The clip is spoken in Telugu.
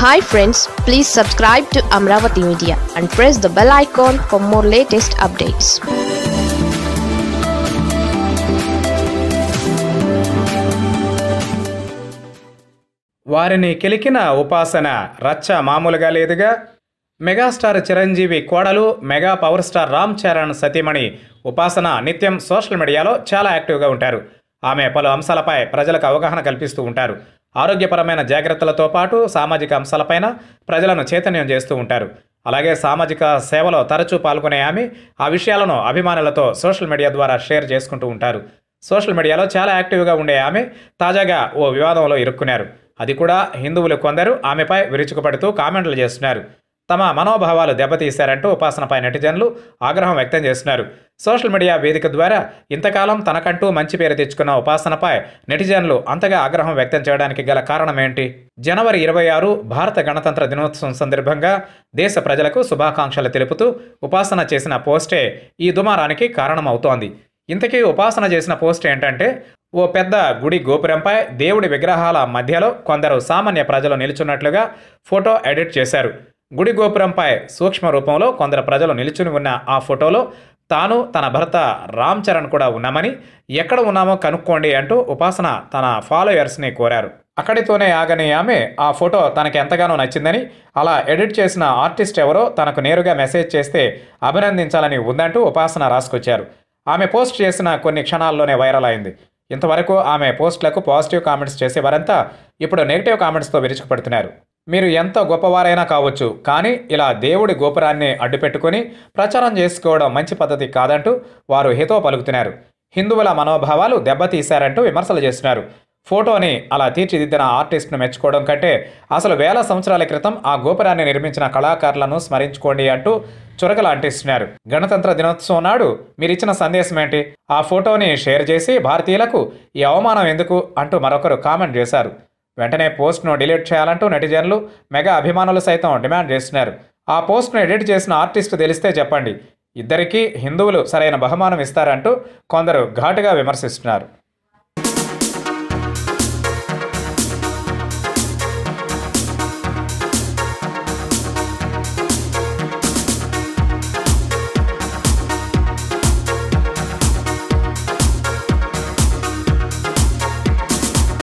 hi friends please subscribe to Amaravati media and press the bell icon for more latest updates వారిని కెలికిన ఉపాసన రచ్చ మామూలుగా లేదుగా మెగాస్టార్ చిరంజీవి కోడలు mega power star Ram Charan సతీమణి ఉపాసన నిత్యం సోషల్ మీడియాలో చాలా యాక్టివ్గా ఉంటారు ఆమె పలు అంశాలపై ప్రజలకు అవగాహన కల్పిస్తూ ఉంటారు ఆరోగ్యపరమైన జాగ్రత్తలతో పాటు సామాజిక అంశాలపైన ప్రజలను చైతన్యం చేస్తూ ఉంటారు అలాగే సామాజిక సేవలో తరచూ పాల్గొనే ఆమె ఆ విషయాలను అభిమానులతో సోషల్ మీడియా ద్వారా షేర్ చేసుకుంటూ ఉంటారు సోషల్ మీడియాలో చాలా యాక్టివ్గా ఉండే ఆమె తాజాగా ఓ వివాదంలో ఇరుక్కున్నారు అది కూడా హిందువులు కొందరు ఆమెపై విరుచుకుపడుతూ కామెంట్లు చేస్తున్నారు తమ మనోభావాలు దెబ్బతీశారంటూ ఉపాసనపై నెటిజన్లు ఆగ్రహం వ్యక్తం చేస్తున్నారు సోషల్ మీడియా వేదిక ద్వారా ఇంతకాలం తనకంటూ మంచి పేరు తెచ్చుకున్న ఉపాసనపై నెటిజన్లు అంతగా ఆగ్రహం వ్యక్తం చేయడానికి గల కారణం ఏంటి జనవరి ఇరవై ఆరు భారత గణతంత్ర దినోత్సవం సందర్భంగా దేశ ప్రజలకు శుభాకాంక్షలు తెలుపుతూ ఉపాసన చేసిన పోస్టే ఈ దుమారానికి కారణమవుతోంది ఇంతకీ ఉపాసన చేసిన పోస్ట్ ఏంటంటే ఓ పెద్ద గుడి గోపురంపై దేవుడి విగ్రహాల మధ్యలో కొందరు సామాన్య ప్రజలు నిలుచున్నట్లుగా ఫోటో ఎడిట్ చేశారు గుడి గోపురంపై సూక్ష్మ రూపంలో కొందరు ప్రజలు నిలుచుని ఉన్న ఆ ఫోటోలో తాను తన భర్త రామ్ చరణ్ కూడా ఉన్నామని ఎక్కడ ఉన్నామో కనుక్కోండి అంటూ ఉపాసన తన ఫాలోయర్స్ని కోరారు అక్కడితోనే ఆగని ఆమె ఆ ఫోటో తనకి ఎంతగానో నచ్చిందని అలా ఎడిట్ చేసిన ఆర్టిస్ట్ ఎవరో తనకు నేరుగా మెసేజ్ చేస్తే అభినందించాలని ఉందంటూ ఉపాసన రాసుకొచ్చారు ఆమె పోస్ట్ చేసిన కొన్ని క్షణాల్లోనే వైరల్ అయింది ఇంతవరకు ఆమె పోస్టులకు పాజిటివ్ కామెంట్స్ చేసేవారంతా ఇప్పుడు నెగిటివ్ కామెంట్స్తో విరుచుకుపడుతున్నారు మీరు ఎంత గొప్పవారైనా కావచ్చు కానీ ఇలా దేవుడి గోపురాన్ని అడ్డుపెట్టుకుని ప్రచారం చేసుకోవడం మంచి పద్ధతి కాదంటూ వారు హితో పలుకుతున్నారు హిందువుల మనోభావాలు దెబ్బతీశారంటూ విమర్శలు చేస్తున్నారు ఫోటోని అలా తీర్చిదిద్దిన ఆర్టిస్ట్ను మెచ్చుకోవడం కంటే అసలు వేల సంవత్సరాల క్రితం ఆ గోపురాన్ని నిర్మించిన కళాకారులను స్మరించుకోండి అంటూ చురకలు అంటిస్తున్నారు గణతంత్ర దినోత్సవం నాడు మీరిచ్చిన సందేశం ఏంటి ఆ ఫోటోని షేర్ చేసి భారతీయులకు ఈ అవమానం ఎందుకు అంటూ మరొకరు కామెంట్ చేశారు వెంటనే పోస్ట్ను డిలీట్ చేయాలంటూ నెటిజన్లు మెగా అభిమానులు సైతం డిమాండ్ చేస్తున్నారు ఆ పోస్ట్ను ఎడిట్ చేసిన ఆర్టిస్ట్ తెలిస్తే చెప్పండి ఇద్దరికీ హిందువులు సరైన బహుమానం ఇస్తారంటూ కొందరు ఘాటుగా విమర్శిస్తున్నారు